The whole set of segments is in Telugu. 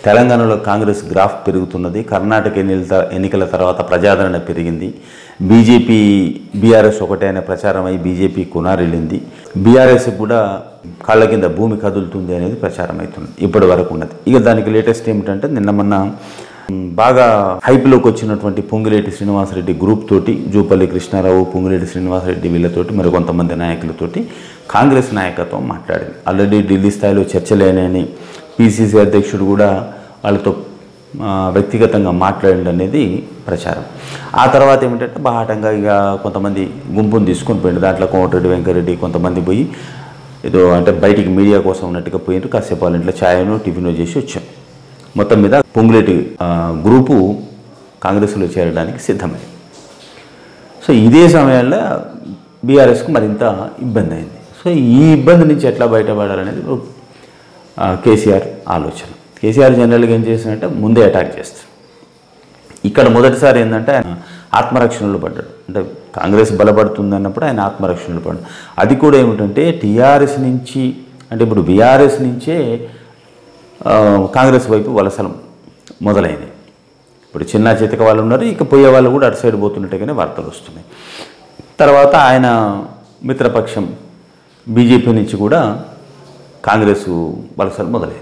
తెలంగాణలో కాంగ్రెస్ గ్రాఫ్ పెరుగుతున్నది కర్ణాటక ఎన్నికల ఎన్నికల తర్వాత ప్రజాదరణ పెరిగింది బీజేపీ బీఆర్ఎస్ ఒకటే అనే ప్రచారం అయి బీజేపీ కునారిల్లింది బీఆర్ఎస్ కూడా కాళ్ళ కింద భూమి కదులుతుంది అనేది ప్రచారం అవుతుంది ఇప్పటి వరకు ఉన్నది ఇక దానికి లేటెస్ట్ ఏమిటంటే నిన్న మొన్న మ్, బాగా హైప్లోకి వచ్చినటువంటి పొంగిలేటి శ్రీనివాసరెడ్డి గ్రూప్ తోటి జూపల్లి కృష్ణారావు పొంగిలేటి శ్రీనివాసరెడ్డి వీళ్ళతోటి మరి కొంతమంది నాయకులతోటి కాంగ్రెస్ నాయకత్వం మాట్లాడింది ఆల్రెడీ ఢిల్లీ స్థాయిలో చర్చలేనని పిసిసి అధ్యక్షుడు కూడా వాళ్ళతో ఆ, వ్యక్తిగతంగా మాట్లాడండి అనేది ప్రచారం ఆ తర్వాత ఏమిటంటే బాహాటంగా ఇక కొంతమంది గుంపును తీసుకొని పోయిండు దాంట్లో కోమటిరెడ్డి వెంకరెడ్డి కొంతమంది పోయి ఏదో అంటే బయటికి మీడియా కోసం ఉన్నట్టుగా పోయిండ్రు కాసేపు వాళ్ళ ఇంట్లో ఛాయను టిఫిన్ చేసి వచ్చాం మొత్తం మీద పొంగులేటి ఆ, గ్రూపు కాంగ్రెస్లో చేరడానికి సిద్ధమైంది సో ఇదే సమయంలో బీఆర్ఎస్కు మరింత ఇబ్బంది అయింది సో ఈ ఇబ్బంది నుంచి ఎట్లా బయటపడాలనేది ఇప్పుడు, ఆ, కేసీఆర్ ఆలోచన కేసీఆర్ జనరల్గా ఏం చేసినట్టే ముందే అటాక్ చేస్తాడు ఇక్కడ మొదటిసారి ఏంటంటే ఆయన ఆత్మరక్షణలో పడ్డాడు అంటే కాంగ్రెస్ బలపడుతుంది అన్నప్పుడు ఆయన ఆత్మరక్షణలో పడ్డాడు అది కూడా ఏమిటంటే టీఆర్ఎస్ నుంచి అంటే ఇప్పుడు బీఆర్ఎస్ నుంచే ఆ, కాంగ్రెస్ వైపు వలసలు మొదలైనవి ఇప్పుడు చిన్న చితక వాళ్ళు ఉన్నారు ఇక పోయే వాళ్ళు కూడా అటు సైడ్ పోతున్నట్టుగానే వార్తలు వస్తున్నాయి తర్వాత ఆయన మిత్రపక్షం బీజేపీ నుంచి కూడా కాంగ్రెస్ వలసలు మొదలైంది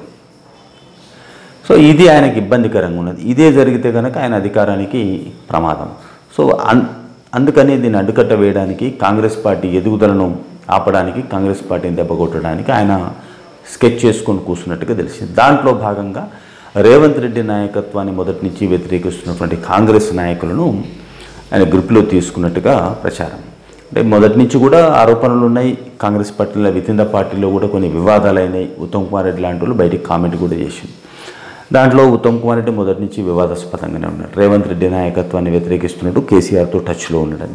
సో ఇది ఆయనకి ఇబ్బందికరంగా ఉన్నది ఇదే జరిగితే కనుక ఆయన అధికారానికి ప్రమాదం సో అన్ అందుకని దీన్ని అడ్డుకట్ట వేయడానికి కాంగ్రెస్ పార్టీ ఎదుగుదలను ఆపడానికి కాంగ్రెస్ పార్టీని దెబ్బకొట్టడానికి ఆయన స్కెచ్ చేసుకొని కూర్చున్నట్టుగా తెలిసింది దాంట్లో భాగంగా రేవంత్ రెడ్డి నాయకత్వాన్ని మొదటి నుంచి వ్యతిరేకిస్తున్నటువంటి కాంగ్రెస్ నాయకులను ఆయన గ్రూప్లో తీసుకున్నట్టుగా ప్రచారం అంటే మొదటి నుంచి కూడా ఆరోపణలు ఉన్నాయి కాంగ్రెస్ పార్టీలో విత్ ఇన్ ద పార్టీలో కూడా కొన్ని వివాదాలు అయినాయి ఉత్తమ్ కుమార్ రెడ్డి లాంటి వాళ్ళు బయటికి కామెంట్ కూడా చేసింది దాంట్లో ఉత్తమ్ కుమార్ రెడ్డి మొదటి నుంచి వివాదాస్పదంగానే ఉన్నాడు రేవంత్ రెడ్డి నాయకత్వాన్ని వ్యతిరేకిస్తున్నట్టు కేసీఆర్తో టచ్లో ఉన్నాడని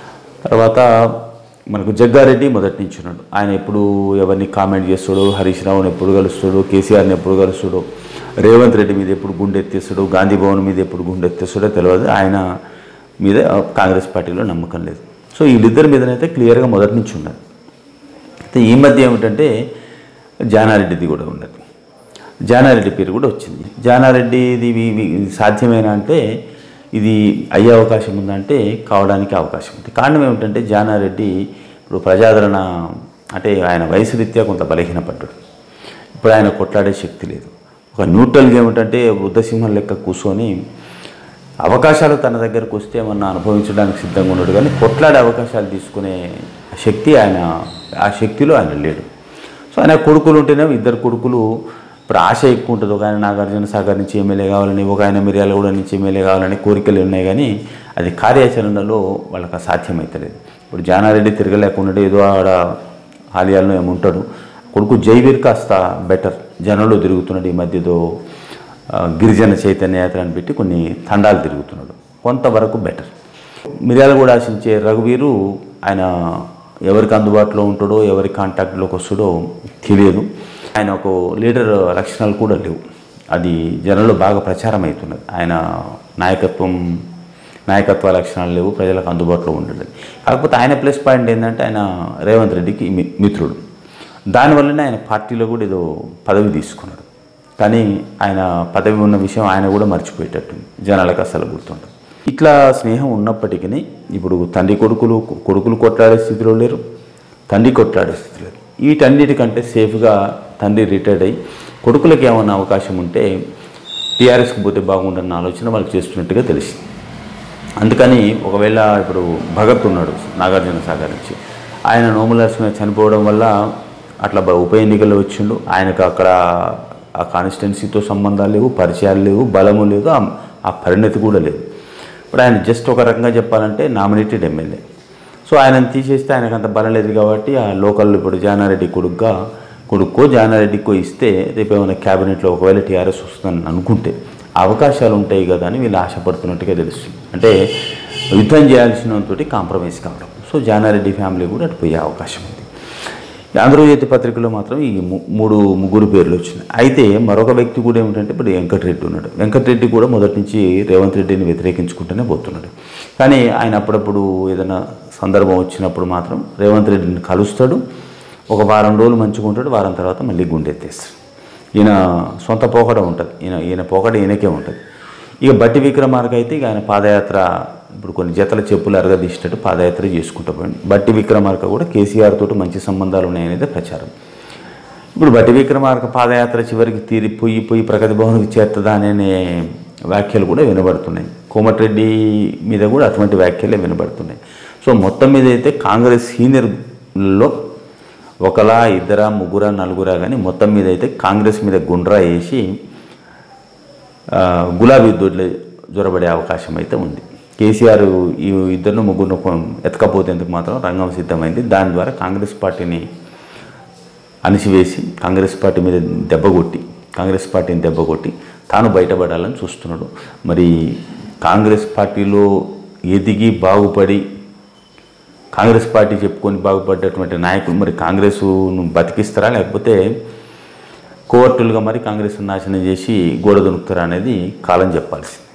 తర్వాత మనకు జగ్గారెడ్డి మొదటి నుంచి ఉన్నాడు ఆయన ఎప్పుడు ఎవరిని కామెంట్ చేస్తాడో హరీష్ రావుని ఎప్పుడు కలుస్తాడో కేసీఆర్ని ఎప్పుడు కలుస్తాడో రేవంత్ రెడ్డి మీద ఎప్పుడు గుండెత్తేస్తాడో గాంధీ భవన్ మీద ఎప్పుడు గుండెత్తేస్తాడో తెలియదు ఆయన మీద కాంగ్రెస్ పార్టీలో నమ్మకం లేదు సో వీళ్ళిద్దరి మీదనైతే క్లియర్గా మొదటి నుంచి ఉన్నది అయితే ఈ మధ్య ఏమిటంటే జానారెడ్డిది కూడా ఉన్నది జానారెడ్డి పేరు కూడా వచ్చింది జానారెడ్డిది ఇవి- ఇవి సాధ్యమేనా అంటే ఇది అయ్యే అవకాశం ఉందంటే కావడానికి అవకాశం ఉంది కారణం ఏమిటంటే జానారెడ్డి ఇప్పుడు ప్రజాదరణ అంటే ఆయన వయసు రీత్యా కొంత బలహీనపడ్డాడు ఇప్పుడు ఆయన కొట్లాడే శక్తి లేదు ఒక న్యూట్రల్గా ఏమిటంటే వృద్ధసింహం లెక్క కూర్చొని అవకాశాలు తన దగ్గరకు వస్తే ఏమన్నా అనుభవించడానికి సిద్ధంగా ఉన్నాడు కానీ కొట్లాడే అవకాశాలు తీసుకునే శక్తి ఆయన ఆ శక్తిలో ఆయన లేడు సో ఆయన కొడుకులు ఉంటేనే ఇద్దరు కొడుకులు ఇప్పుడు ఆశ ఎక్కువ ఉంటుంది ఒక ఆయన నాగార్జున సాగర్ నుంచి ఎమ్మెల్యే కావాలని ఒక ఆయన మిర్యాలగూడ నుంచి ఎమ్మెల్యే కావాలని కోరికలు ఉన్నాయి కానీ అది కార్యాచరణలో వాళ్ళకి సాధ్యమవుతలేదు ఇప్పుడు జానారెడ్డి తిరగలేకుండా ఏదో ఆడ ఆలయాల్లో ఏముంటాడు కొడుకు జైవీర్ కాస్త బెటర్ జనంలో తిరుగుతున్నాడు ఈ మధ్యలో ఆ, గిరిజన చైతన్య యాత్ర అని పెట్టి కొన్ని తండాలు తిరుగుతున్నాడు కొంతవరకు బెటర్ మిర్యాలగూడ ఆశించే రఘువీరు ఆయన ఎవరికి అందుబాటులో ఉంటాడో ఎవరి కాంటాక్ట్లోకి వస్తాడో తెలియదు ఆయన ఒక లీడర్ లక్షణాలు కూడా లేవు అది జనంలో బాగా ప్రచారం అవుతున్నది ఆయన నాయకత్వం నాయకత్వ లక్షణాలు లేవు ప్రజలకు అందుబాటులో ఉండదు కాకపోతే ఆయన ప్లస్ పాయింట్ ఏంటంటే ఆయన రేవంత్ రెడ్డికి మి- మిత్రుడు దానివల్లనే ఆయన పార్టీలో కూడా ఏదో పదవి తీసుకున్నాడు కానీ ఆయన పదవి ఉన్న విషయం ఆయన కూడా మర్చిపోయేటట్టుంది జనాలకు అసలు గుర్తుండదు ఇట్లా స్నేహం ఉన్నప్పటికీ ఇప్పుడు తండ్రి కొడుకులు కొడుకులు కొట్లాడే స్థితిలో లేరు తండ్రి కొట్లాడే స్థితిలో లేరు వీటన్నిటికంటే సేఫ్గా తండ్రి రిటైర్డ్ అయ్యి కొడుకులకి ఏమన్నా అవకాశం ఉంటే టీఆర్ఎస్కి పోతే బాగుండన్న ఆలోచన వాళ్ళు చేస్తున్నట్టుగా తెలిసింది అందుకని ఒకవేళ ఇప్పుడు భగత్ ఉన్నాడు నాగార్జున సాగర్ నుంచి ఆయన నోముల నరసింహ చనిపోవడం వల్ల అట్లా బ- ఉప ఎన్నికల్లో వచ్చిండు ఆయనకు అక్కడ ఆ కాన్స్టిట్యున్సీతో సంబంధాలు లేవు పరిచయాలు లేవు బలము లేదు ఆ- ఆ పరిణతి కూడా లేదు ఇప్పుడు ఆయన జస్ట్ ఒక రకంగా చెప్పాలంటే నామినేటెడ్ ఎమ్మెల్యే సో ఆయనను తీసేస్తే ఆయనకు అంత బలం లేదు కాబట్టి ఆ లోకల్ ఇప్పుడు జానారెడ్డి కొడుకుగా కొడుక్కో జానారెడ్డికో ఇస్తే రేపు ఏమైనా క్యాబినెట్లో ఒకవేళ టీఆర్ఎస్ వస్తుందని అనుకుంటే అవకాశాలు ఉంటాయి కదా అని వీళ్ళు ఆశపడుతున్నట్టుగా తెలుస్తుంది అంటే యుద్ధం చేయాల్సినంతోటి కాంప్రమైజ్ కావడం సో జానారెడ్డి ఫ్యామిలీ కూడా అటు పోయే అవకాశం ఉంది ఈ ఆంధ్రజ్యోతి పత్రికలో మాత్రం ఈ ము- మూడు ముగ్గురు పేర్లు వచ్చినాయి అయితే మరొక వ్యక్తి కూడా ఏమిటంటే ఇప్పుడు వెంకటరెడ్డి ఉన్నాడు వెంకటరెడ్డి కూడా మొదటి నుంచి రేవంత్ రెడ్డిని వ్యతిరేకించుకుంటూనే పోతున్నాడు కానీ ఆయన అప్పుడప్పుడు ఏదైనా సందర్భం వచ్చినప్పుడు మాత్రం రేవంత్ రెడ్డిని కలుస్తాడు ఒక వారం రోజులు మంచిగా ఉంటాడు వారం తర్వాత మళ్ళీ గుండెత్తేస్తాడు ఈయన సొంత పోకడ ఉంటుంది ఈయన ఈయన పోకడ ఈయనకే ఉంటుంది ఇక బట్టి విక్రమార్క అయితే ఇక ఆయన పాదయాత్ర ఇప్పుడు కొన్ని జతల చెప్పులు అరగదీసేటట్టు పాదయాత్ర చేసుకుంటూ పోయింది బట్టి విక్రమార్క కూడా కేసీఆర్ తోటి మంచి సంబంధాలు ఉన్నాయనేది ప్రచారం ఇప్పుడు బట్టి విక్రమార్క పాదయాత్ర చివరికి తీరి పోయి పోయి ప్రగతి భవన్కి చేరుతుందా అనే వ్యాఖ్యలు కూడా వినబడుతున్నాయి కోమటిరెడ్డి మీద కూడా అటువంటి వ్యాఖ్యలే వినబడుతున్నాయి సో మొత్తం మీద అయితే కాంగ్రెస్ సీనియర్లో ఒకలా ఇద్దరా ముగ్గురా నలుగురా కానీ మొత్తం మీద అయితే కాంగ్రెస్ మీద గుండ్రా వేసి ఆ, గులాబీ దొడ్లు జ్వరబడే అవకాశం అయితే ఉంది కేసీఆర్ ఈ ఇద్దరు ముగ్గురు ఎతకపోతేందుకు మాత్రం రంగం సిద్ధమైంది దాని ద్వారా కాంగ్రెస్ పార్టీని అణిసివేసి కాంగ్రెస్ పార్టీ మీద దెబ్బ కొట్టి కాంగ్రెస్ పార్టీని దెబ్బ కొట్టి తాను బయటపడాలని చూస్తున్నాడు మరి కాంగ్రెస్ పార్టీలో ఎదిగి బాగుపడి కాంగ్రెస్ పార్టీ చెప్పుకొని బాగుపడ్డటువంటి నాయకులు మరి కాంగ్రెస్ను బతికిస్తారా లేకపోతే కోవర్టులుగా మరి కాంగ్రెస్ నాశనం చేసి గోడ దొనుకుతారా అనేది కాలం చెప్పాల్సింది